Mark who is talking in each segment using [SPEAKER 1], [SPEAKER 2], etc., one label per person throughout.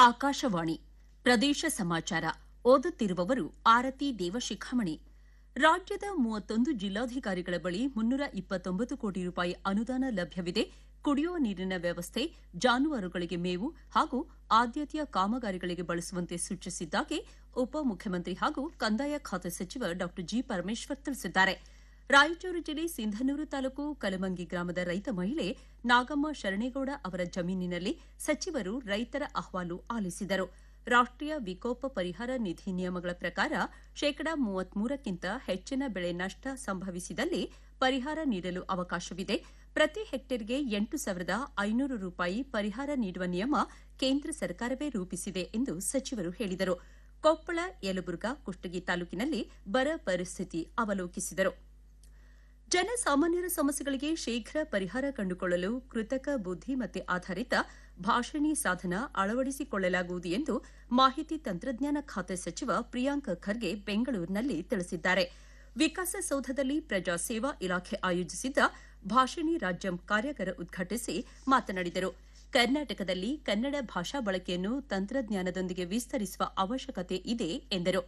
[SPEAKER 1] ಆಕಾಶವಾಣಿ ಪ್ರದೇಶ ಸಮಾಚಾರ ಓದುತ್ತಿರುವವರು ಆರತಿ ದೇವಶಿಖಾಮಣಿ ರಾಜ್ಯದ ಮೂವತ್ತೊಂದು ಜಿಲ್ಲಾಧಿಕಾರಿಗಳ ಬಳಿ ಮುನ್ನೂರ ಇಪ್ಪತ್ತೊಂಬತ್ತು ಕೋಟಿ ರೂಪಾಯಿ ಅನುದಾನ ಲಭ್ಯವಿದೆ ಕುಡಿಯುವ ನೀರಿನ ವ್ಯವಸ್ಥೆ ಜಾನುವಾರುಗಳಿಗೆ ಮೇವು ಹಾಗೂ ಆದ್ಯತೆಯ ಕಾಮಗಾರಿಗಳಿಗೆ ಬಳಸುವಂತೆ ಸೂಚಿಸಿದ್ದಾಗಿ ಉಪಮುಖ್ಯಮಂತ್ರಿ ಹಾಗೂ ಕಂದಾಯ ಖಾತೆ ಸಚಿವ ಡಾ ಜಿ ಪರಮೇಶ್ವರ್ ತಿಳಿಸಿದ್ದಾರೆ ರಾಯಚೂರು ಜಿಲ್ಲೆ ಸಿಂಧನೂರು ತಾಲೂಕು ಕಲಮಂಗಿ ಗ್ರಾಮದ ರೈತ ಮಹಿಳೆ ನಾಗಮ್ಮ ಶರಣೇಗೌಡ ಅವರ ಜಮೀನಿನಲ್ಲಿ ಸಚಿವರು ರೈತರ ಅಹವಾಲು ಆಲಿಸಿದರು ರಾಷ್ಟೀಯ ವಿಕೋಪ ಪರಿಹಾರ ನಿಧಿ ನಿಯಮಗಳ ಪ್ರಕಾರ ಶೇಕಡಾ ಮೂವತ್ಮೂರಕ್ಕಿಂತ ಹೆಚ್ಚಿನ ಬೆಳೆ ನಷ್ಟ ಸಂಭವಿಸಿದಲ್ಲಿ ಪರಿಹಾರ ನೀಡಲು ಅವಕಾಶವಿದೆ ಪ್ರತಿ ಹೆಕ್ಟೇರ್ಗೆ ಎಂಟು ಸಾವಿರದ ಐನೂರು ರೂಪಾಯಿ ಪರಿಹಾರ ನೀಡುವ ನಿಯಮ ಕೇಂದ್ರ ಸರ್ಕಾರವೇ ರೂಪಿಸಿದೆ ಎಂದು ಸಚಿವರು ಹೇಳಿದರು ಕೊಪ್ಪಳ ಯಲಬುರ್ಗಾ ಕುಷ್ಟಗಿ ತಾಲೂಕಿನಲ್ಲಿ ಬರ ಪರಿಸ್ಥಿತಿ ಅವಲೋಕಿಸಿದರು ಜನಸಾಮಾನ್ಯರ ಸಮಸ್ಯೆಗಳಿಗೆ ಶೀಘ್ರ ಪರಿಹಾರ ಕಂಡುಕೊಳ್ಳಲು ಕೃತಕ ಬುದ್ದಿಮತ್ತೆ ಆಧಾರಿತ ಭಾಷಣಿ ಸಾಧನ ಅಳವಡಿಸಿಕೊಳ್ಳಲಾಗುವುದು ಎಂದು ಮಾಹಿತಿ ತಂತ್ರಜ್ಞಾನ ಖಾತೆ ಸಚಿವ ಪ್ರಿಯಾಂಕ್ ಖರ್ಗೆ ಬೆಂಗಳೂರಿನಲ್ಲಿ ತಿಳಿಸಿದ್ದಾರೆ ವಿಕಾಸಸೌಧದಲ್ಲಿ ಪ್ರಜಾ ಸೇವಾ ಇಲಾಖೆ ಆಯೋಜಿಸಿದ್ದ ಭಾಷಿಣಿ ರಾಜ್ಯಂ ಕಾರ್ಯಾಗಾರ ಉದ್ಘಾಟಿಸಿ ಮಾತನಾಡಿದರು ಕರ್ನಾಟಕದಲ್ಲಿ ಕನ್ನಡ ಭಾಷಾ ಬಳಕೆಯನ್ನು ತಂತ್ರಜ್ಞಾನದೊಂದಿಗೆ ವಿಸ್ತರಿಸುವ ಅವಶ್ಯಕತೆ ಇದೆ ಎಂದರು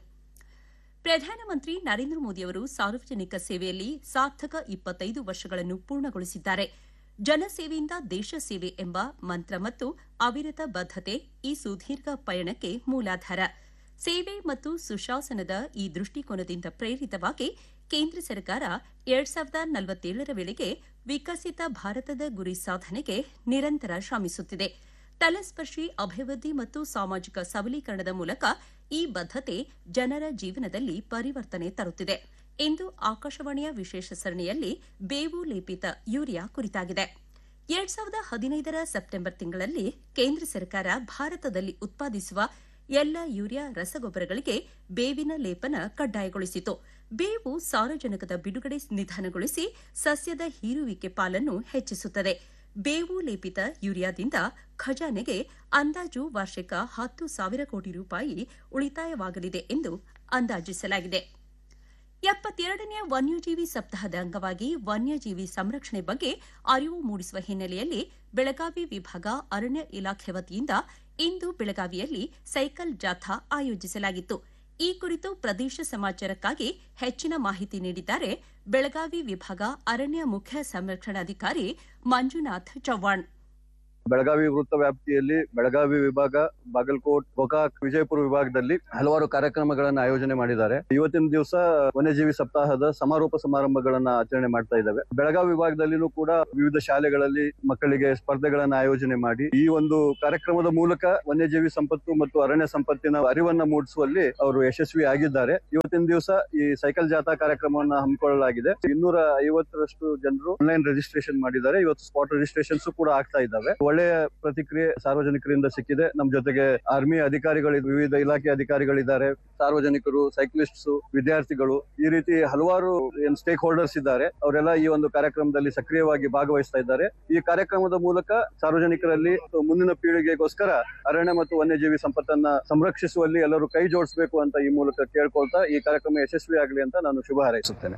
[SPEAKER 1] ಪ್ರಧಾನಮಂತ್ರಿ ನರೇಂದ್ರ ಮೋದಿಯವರು ಸಾರ್ವಜನಿಕ ಸೇವೆಯಲ್ಲಿ ಸಾರ್ಥಕ ಇಪ್ಪತ್ತೈದು ವರ್ಷಗಳನ್ನು ಪೂರ್ಣಗೊಳಿಸಿದ್ದಾರೆ ಜನಸೇವೆಯಿಂದ ದೇಶ ಸೇವೆ ಎಂಬ ಮಂತ್ರ ಮತ್ತು ಅವಿರತ ಬದ್ದತೆ ಈ ಸುದೀರ್ಘ ಪಯಣಕ್ಕೆ ಮೂಲಾಧಾರ ಸೇವೆ ಮತ್ತು ಸುಶಾಸನದ ಈ ದೃಷ್ಟಿಕೋನದಿಂದ ಪ್ರೇರಿತವಾಗಿ ಕೇಂದ್ರ ಸರ್ಕಾರ ಎರಡ್ ಸಾವಿರದ ನಲವತ್ತೇಳರ ವೇಳೆಗೆ ವಿಕಸಿತ ಭಾರತದ ಗುರಿ ಸಾಧನೆಗೆ ನಿರಂತರ ಶ್ರಮಿಸುತ್ತಿದೆ ತಲಸ್ಪರ್ಶಿ ಅಭಿವೃದ್ಧಿ ಮತ್ತು ಸಾಮಾಜಿಕ ಸಬಲೀಕರಣದ ಮೂಲಕ ಈ ಬದ್ದತೆ ಜನರ ಜೀವನದಲ್ಲಿ ಪರಿವರ್ತನೆ ತರುತ್ತಿದೆ ಇಂದು ಆಕಾಶವಾಣಿಯ ವಿಶೇಷ ಸರಣಿಯಲ್ಲಿ ಬೇವು ಲೇಪಿತ ಯೂರಿಯಾ ಕುರಿತಾಗಿದೆ ಎರಡ್ ಸಾವಿರದ ಹದಿನೈದರ ಸೆಪ್ಟೆಂಬರ್ ತಿಂಗಳಲ್ಲಿ ಕೇಂದ್ರ ಸರ್ಕಾರ ಭಾರತದಲ್ಲಿ ಉತ್ಪಾದಿಸುವ ಎಲ್ಲ ಯೂರಿಯಾ ರಸಗೊಬ್ಬರಗಳಿಗೆ ಬೇವಿನ ಲೇಪನ ಕಡ್ಡಾಯಗೊಳಿಸಿತು ಬೇವು ಸಾರಜನಕದ ಬಿಡುಗಡೆ ನಿಧಾನಗೊಳಿಸಿ ಸಸ್ಯದ ಹೀರುವಿಕೆ ಪಾಲನ್ನು ಹೆಚ್ಚಿಸುತ್ತದೆ ಬೇವು ಲೇಪಿತ ಯೂರಿಯಾದಿಂದ ಖಜಾನೆಗೆ ಅಂದಾಜು ವಾರ್ಷಿಕ ಹತ್ತು ಸಾವಿರ ಕೋಟಿ ರೂಪಾಯಿ ಉಳಿತಾಯವಾಗಲಿದೆ ಎಂದು ಅಂದಾಜಿಸಲಾಗಿದೆ ಎಪ್ಪತ್ತೆರಡನೆಯ ವನ್ಯಜೀವಿ ಸಪ್ತಾಹದ ಅಂಗವಾಗಿ ವನ್ಯಜೀವಿ ಸಂರಕ್ಷಣೆ ಬಗ್ಗೆ ಅರಿವು ಮೂಡಿಸುವ ಹಿನ್ನೆಲೆಯಲ್ಲಿ ಬೆಳಗಾವಿ ವಿಭಾಗ ಅರಣ್ಯ ಇಲಾಖೆ ವತಿಯಿಂದ ಇಂದು ಬೆಳಗಾವಿಯಲ್ಲಿ ಸೈಕಲ್ ಜಾಥಾ ಆಯೋಜಿಸಲಾಗಿತ್ತು ಈ ಕುರಿತು ಪ್ರದೇಶ ಸಮಾಚಾರಕ್ಕಾಗಿ ಹೆಚ್ಚಿನ ಮಾಹಿತಿ ನೀಡಿದ್ದಾರೆ ಬೆಳಗಾವಿ ವಿಭಾಗ ಅರಣ್ಯ ಮುಖ್ಯ ಸಂರಕ್ಷಣಾಧಿಕಾರಿ ಮಂಜುನಾಥ್ ಚವ್ಹಾಣ್
[SPEAKER 2] ಬೆಳಗಾವಿ ವೃತ್ತ ವ್ಯಾಪ್ತಿಯಲ್ಲಿ ಬೆಳಗಾವಿ ವಿಭಾಗ ಬಾಗಲಕೋಟ್ ಗೋಕಾಕ್ ವಿಜಯಪುರ ವಿಭಾಗದಲ್ಲಿ ಹಲವಾರು ಕಾರ್ಯಕ್ರಮಗಳನ್ನ ಆಯೋಜನೆ ಮಾಡಿದ್ದಾರೆ ಇವತ್ತಿನ ದಿವಸ ವನ್ಯಜೀವಿ ಸಪ್ತಾಹದ ಸಮಾರೋಪ ಸಮಾರಂಭಗಳನ್ನ ಆಚರಣೆ ಮಾಡ್ತಾ ಇದ್ದಾವೆ ಬೆಳಗಾವಿ ವಿಭಾಗದಲ್ಲಿನೂ ಕೂಡ ವಿವಿಧ ಶಾಲೆಗಳಲ್ಲಿ ಮಕ್ಕಳಿಗೆ ಸ್ಪರ್ಧೆಗಳನ್ನ ಆಯೋಜನೆ ಮಾಡಿ ಈ ಒಂದು ಕಾರ್ಯಕ್ರಮದ ಮೂಲಕ ವನ್ಯಜೀವಿ ಸಂಪತ್ತು ಮತ್ತು ಅರಣ್ಯ ಸಂಪತ್ತಿನ ಅರಿವನ್ನ ಮೂಡಿಸುವಲ್ಲಿ ಅವರು ಯಶಸ್ವಿ ಆಗಿದ್ದಾರೆ ಇವತ್ತಿನ ದಿವಸ ಈ ಸೈಕಲ್ ಜಾಥಾ ಕಾರ್ಯಕ್ರಮವನ್ನ ಹಮ್ಮಿಕೊಳ್ಳಲಾಗಿದೆ ಇನ್ನೂರ ಐವತ್ತರಷ್ಟು ಜನರು ಆನ್ಲೈನ್ ರಿಜಿಸ್ಟ್ರೇಷನ್ ಮಾಡಿದ್ದಾರೆ ಇವತ್ತು ಸ್ಪಾಟ್ ರಿಜಿಸ್ಟ್ರೇಷನ್ಸ್ ಕೂಡ ಆಗ್ತಾ ಇದ್ದಾವೆ ಒಳ್ಳೆಯ ಪ್ರತಿಕ್ರಿಯೆ ಸಾರ್ವಜನಿಕರಿಂದ ಸಿಕ್ಕಿದೆ ನಮ್ಮ ಜೊತೆಗೆ ಆರ್ಮಿ ಅಧಿಕಾರಿಗಳು ವಿವಿಧ ಇಲಾಖೆ ಅಧಿಕಾರಿಗಳಿದ್ದಾರೆ ಸಾರ್ವಜನಿಕರು ಸೈಕ್ಲಿಸ್ಟ್ಸ್ ವಿದ್ಯಾರ್ಥಿಗಳು ಈ ರೀತಿ ಹಲವಾರು ಏನ್ ಸ್ಟೇಕ್ ಹೋಲ್ಡರ್ಸ್ ಇದ್ದಾರೆ ಅವರೆಲ್ಲ ಈ ಒಂದು ಕಾರ್ಯಕ್ರಮದಲ್ಲಿ ಸಕ್ರಿಯವಾಗಿ ಭಾಗವಹಿಸ್ತಾ ಇದ್ದಾರೆ ಈ ಕಾರ್ಯಕ್ರಮದ ಮೂಲಕ ಸಾರ್ವಜನಿಕರಲ್ಲಿ ಮುಂದಿನ ಪೀಳಿಗೆಗೋಸ್ಕರ ಅರಣ್ಯ ಮತ್ತು ವನ್ಯಜೀವಿ ಸಂಪತ್ತನ್ನ ಸಂರಕ್ಷಿಸುವಲ್ಲಿ ಎಲ್ಲರೂ ಕೈ ಜೋಡಿಸಬೇಕು ಅಂತ ಈ ಮೂಲಕ ಕೇಳ್ಕೊಳ್ತಾ ಈ ಕಾರ್ಯಕ್ರಮ ಯಶಸ್ವಿ ಆಗಲಿ ಅಂತ ನಾನು ಶುಭ ಹಾರೈಸುತ್ತೇನೆ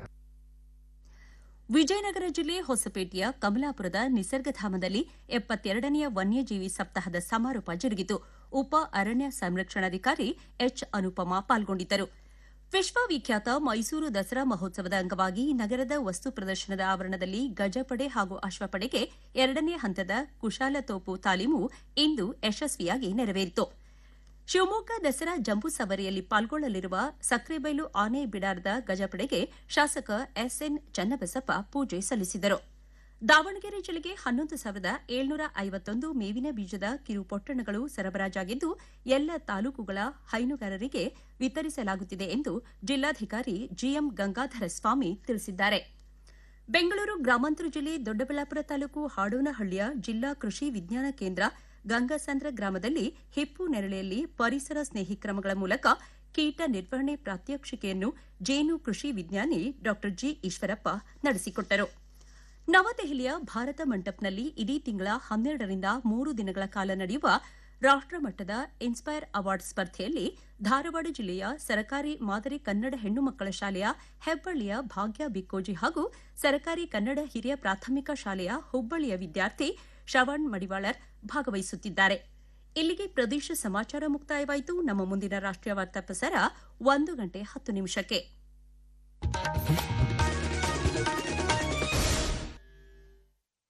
[SPEAKER 1] ವಿಜಯನಗರ ಜಿಲ್ಲೆ ಹೊಸಪೇಟೆಯ ಕಮಲಾಪುರದ ನಿಸರ್ಗಧಾಮದಲ್ಲಿ ಎಪ್ಪತ್ತೆರಡನೆಯ ವನ್ಯಜೀವಿ ಸಪ್ತಾಹದ ಸಮಾರೋಪ ಜರುಗಿತು ಉಪ ಅರಣ್ಯ ಸಂರಕ್ಷಣಾಧಿಕಾರಿ ಎಚ್ ಅನುಪಮಾ ಪಾಲ್ಗೊಂಡಿದ್ದರು ವಿಶ್ವವಿಖ್ಯಾತ ಮೈಸೂರು ದಸರಾ ಮಹೋತ್ಸವದ ಅಂಗವಾಗಿ ನಗರದ ವಸ್ತು ಪ್ರದರ್ಶನದ ಆವರಣದಲ್ಲಿ ಗಜಪಡೆ ಹಾಗೂ ಅಶ್ವಪಡೆಗೆ ಎರಡನೇ ಹಂತದ ಕುಶಾಲತೋಪು ತಾಲೀಮು ಇಂದು ಯಶಸ್ವಿಯಾಗಿ ನೆರವೇರಿತು ಶಿವಮೊಗ್ಗ ದಸರಾ ಜಂಬೂ ಸವಾರಿಯಲ್ಲಿ ಪಾಲ್ಗೊಳ್ಳಲಿರುವ ಸಕ್ರೆಬೈಲು ಆನೆ ಬಿಡಾರದ ಗಜಪಡೆಗೆ ಶಾಸಕ ಎಸ್ಎನ್ ಚನ್ನಬಸಪ್ಪ ಪೂಜೆ ಸಲ್ಲಿಸಿದರು ದಾವಣಗೆರೆ ಜಿಲ್ಲೆಗೆ ಹನ್ನೊಂದು ಸಾವಿರದ ಏಳ್ನೂರ ಐವತ್ತೊಂದು ಮೇವಿನ ಬೀಜದ ಕಿರು ಪೊಟ್ಟಣಗಳು ಸರಬರಾಜಾಗಿದ್ದು ಎಲ್ಲ ತಾಲೂಕುಗಳ ಹೈನುಗಾರರಿಗೆ ವಿತರಿಸಲಾಗುತ್ತಿದೆ ಎಂದು ಜಿಲ್ಲಾಧಿಕಾರಿ ಜಿಎಂ ಗಂಗಾಧರ ಸ್ವಾಮಿ ತಿಳಿಸಿದ್ದಾರೆ ಬೆಂಗಳೂರು ಗ್ರಾಮಾಂತರ ಜಿಲ್ಲೆ ದೊಡ್ಡಬಳ್ಳಾಪುರ ತಾಲೂಕು ಹಾಡೋನಹಳ್ಳಿಯ ಜಿಲ್ಲಾ ಕೃಷಿ ವಿಜ್ಞಾನ ಕೇಂದ್ರ ಗಂಗಾಸಂದ್ರ ಗ್ರಾಮದಲ್ಲಿ ಹಿಪ್ಪು ನೆರಳೆಯಲ್ಲಿ ಪರಿಸರ ಸ್ನೇಹಿ ಕ್ರಮಗಳ ಮೂಲಕ ಕೀಟ ನಿರ್ವಹಣೆ ಪ್ರಾತ್ಯಕ್ಷಿಕೆಯನ್ನು ಜೇನು ಕೃಷಿ ವಿಜ್ಞಾನಿ ಡಾ ಜಿ ಈಶ್ವರಪ್ಪ ನಡೆಸಿಕೊಟ್ಟರು ನವದೆಹಲಿಯ ಭಾರತ ಮಂಟಪ್ನಲ್ಲಿ ಇದೇ ತಿಂಗಳ ಹನ್ನೆರಡರಿಂದ ಮೂರು ದಿನಗಳ ಕಾಲ ನಡೆಯುವ ರಾಷ್ಟಮಟ್ಟದ ಇನ್ಸ್ಪೈರ್ ಅವಾರ್ಡ್ ಸ್ಪರ್ಧೆಯಲ್ಲಿ ಧಾರವಾಡ ಜಿಲ್ಲೆಯ ಸರಕಾರಿ ಮಾದರಿ ಕನ್ನಡ ಹೆಣ್ಣು ಮಕ್ಕಳ ಶಾಲೆಯ ಹೆಬ್ಬಳ್ಳಿಯ ಭಾಗ್ಯ ಬಿಕ್ಕೋಜಿ ಹಾಗೂ ಸರಕಾರಿ ಕನ್ನಡ ಹಿರಿಯ ಪ್ರಾಥಮಿಕ ಶಾಲೆಯ ಹುಬ್ಬಳ್ಳಿಯ ವಿದ್ಯಾರ್ಥಿ ಶ್ರವಣ್ ಮಡಿವಾಳರ್ ಭಾಗವಹಿಸುತ್ತಿದ್ದಾರೆ ಇಲ್ಲಿಗೆ ಪ್ರದೇಶ ಸಮಾಚಾರ ಮುಕ್ತಾಯವಾಯಿತು ನಮ್ಮ ಮುಂದಿನ ರಾಷ್ಟ್ರೀಯ ವಾರ್ತಾ ಪ್ರಸಾರ ಒಂದು ಗಂಟೆ ಹತ್ತು ನಿಮಿಷಕ್ಕೆ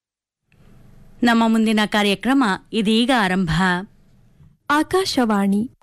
[SPEAKER 3] ನಮ್ಮ ಮುಂದಿನ ಕಾರ್ಯಕ್ರಮ ಇದೀಗ ಆರಂಭ
[SPEAKER 4] ಆಕಾಶವಾಣಿ